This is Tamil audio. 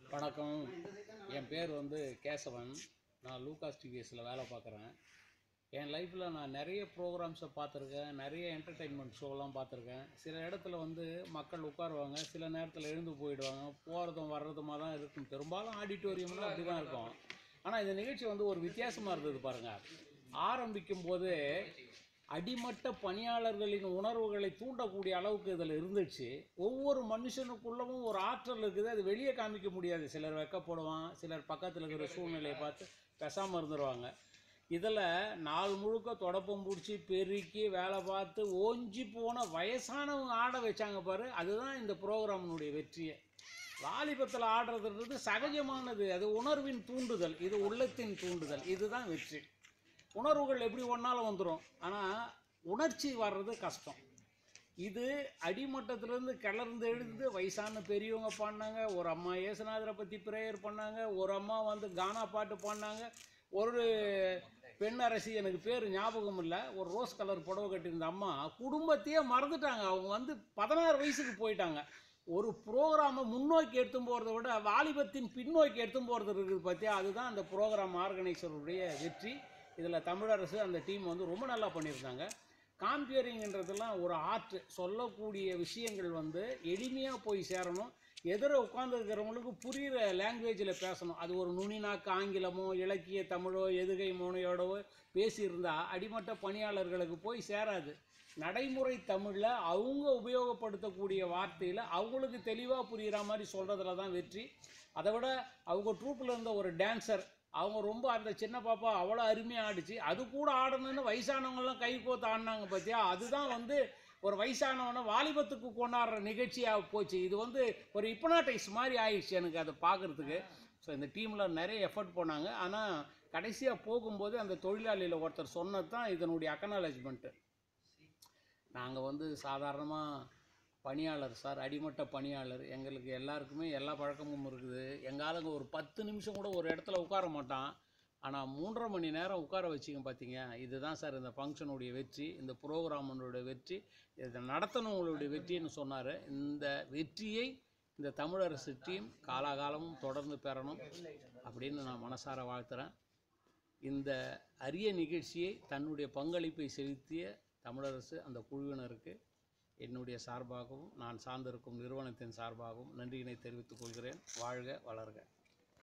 வணக்கம் என் பேர் வந்து கேசவன் நான் லூகாஸ் டிவிஎஸில் வேலை பார்க்குறேன் என் லைஃப்பில் நான் நிறைய ப்ரோக்ராம்ஸை பார்த்துருக்கேன் நிறைய என்டர்டெயின்மெண்ட் ஷோலாம் பார்த்துருக்கேன் சில இடத்துல வந்து மக்கள் உட்காருவாங்க சில நேரத்தில் எழுந்து போயிடுவாங்க போகிறதும் வர்றதுமா தான் இருக்கும் பெரும்பாலும் ஆடிட்டோரியமில் அப்படி தான் இருக்கும் ஆனால் இந்த நிகழ்ச்சி வந்து ஒரு வித்தியாசமாக இருந்தது பாருங்கள் ஆரம்பிக்கும் போது அடிமட்ட பணியாளர்களின் உணர்வுகளை தூண்டக்கூடிய அளவுக்கு இதில் இருந்துச்சு ஒவ்வொரு மனுஷனுக்குள்ளவும் ஒரு ஆற்றல் இருக்குது அது வெளியே காமிக்க முடியாது சிலர் வெக்கப்படுவான் சிலர் பக்கத்தில் இருக்கிற சூழ்நிலையை பார்த்து பேசாமல் இருந்துருவாங்க இதில் நாள் முழுக்க தொடப்பம் பிடிச்சி பெருக்கி வேலை பார்த்து ஓஞ்சி போன வயசானவங்க ஆட வச்சாங்க பாரு அதுதான் இந்த ப்ரோக்ராமினுடைய வெற்றியே வாலிபத்தில் ஆடுறதுன்றது சகஜமானது அது உணர்வின் தூண்டுதல் இது உள்ளத்தின் தூண்டுதல் இதுதான் வெற்றி உணர்வுகள் எப்படி ஒன்றாலும் வந்துடும் ஆனால் உணர்ச்சி வர்றது கஷ்டம் இது அடிமட்டத்திலேருந்து கிளர்ந்து எழுந்து வயசான பெரியவங்க பாடினாங்க ஒரு அம்மா இயேசுநாதரை பற்றி ப்ரேயர் பண்ணாங்க ஒரு அம்மா வந்து கானா பாட்டு பாடினாங்க ஒரு பெண் அரசி எனக்கு பேர் ஞாபகம் இல்லை ஒரு ரோஸ் கலர் புடவை கட்டியிருந்த அம்மா குடும்பத்தையே மறந்துட்டாங்க அவங்க வந்து பதினாறு வயசுக்கு போயிட்டாங்க ஒரு ப்ரோக்ராமை முன்னோக்கி எடுத்து போகிறத விட வாலிபத்தின் பின்னோக்கி எடுத்து போகிறது இருக்குது பார்த்தியா அதுதான் அந்த ப்ரோக்ராம் ஆர்கனைசருடைய வெற்றி இதில் தமிழரசு அந்த டீம் வந்து ரொம்ப நல்லா பண்ணியிருந்தாங்க காம்பியரிங்ன்றதெல்லாம் ஒரு ஆர்ட் சொல்லக்கூடிய விஷயங்கள் வந்து எளிமையாக போய் சேரணும் எதிர உட்காந்துருக்கிறவங்களுக்கு புரிகிற லாங்குவேஜில் பேசணும் அது ஒரு நுனிநாக்கு ஆங்கிலமோ இலக்கிய தமிழோ எதுகை மோனையோடவோ பேசியிருந்தா அடிமட்ட பணியாளர்களுக்கு போய் சேராது நடைமுறை தமிழில் அவங்க உபயோகப்படுத்தக்கூடிய வார்த்தையில் அவங்களுக்கு தெளிவாக புரிகிற மாதிரி சொல்கிறதுல தான் வெற்றி அதை விட அவங்க ட்ரூப்பில் இருந்த ஒரு டான்சர் அவங்க ரொம்ப அந்த சின்ன பாப்பா அவ்வளோ அருமையாக ஆடிச்சு அது கூட ஆடணும்னு வயசானவங்களாம் கை கோத்து ஆடினாங்க பார்த்தியா அதுதான் வந்து ஒரு வயசானவனை வாலிபத்துக்கு கொண்டாடுற நிகழ்ச்சியாக போச்சு இது வந்து ஒரு இப்பனாட்டைஸ் மாதிரி ஆயிடுச்சு எனக்கு அதை பார்க்குறதுக்கு ஸோ இந்த டீமில் நிறைய எஃபர்ட் போனாங்க ஆனால் கடைசியாக போகும்போது அந்த தொழிலாளியில் ஒருத்தர் சொன்னது தான் இதனுடைய அக்கனாலஜ்மெண்ட்டு நாங்கள் வந்து சாதாரணமாக பணியாளர் சார் அடிமட்ட பணியாளர் எங்களுக்கு எல்லாருக்குமே எல்லா பழக்கமும் இருக்குது எங்கள் ஆளுங்க ஒரு பத்து நிமிஷம் கூட ஒரு இடத்துல உட்கார மாட்டான் ஆனால் மூன்றரை மணி நேரம் உட்கார வச்சிங்க பார்த்தீங்க இதுதான் சார் இந்த ஃபங்க்ஷனுடைய வெற்றி இந்த ப்ரோக்ராமனுடைய வெற்றி இதை நடத்தினவங்களுடைய வெற்றின்னு சொன்னார் இந்த வெற்றியை இந்த தமிழரசு டீம் காலாகாலமும் தொடர்ந்து பெறணும் அப்படின்னு நான் மனசார வாழ்த்துறேன் இந்த அரிய நிகழ்ச்சியை தன்னுடைய பங்களிப்பை செலுத்திய தமிழரசு அந்த குழுவினருக்கு என்னுடைய சார்பாகவும் நான் சார்ந்திருக்கும் நிறுவனத்தின் சார்பாகவும் நன்றியினை தெரிவித்துக் கொள்கிறேன் வாழ்க வளர்க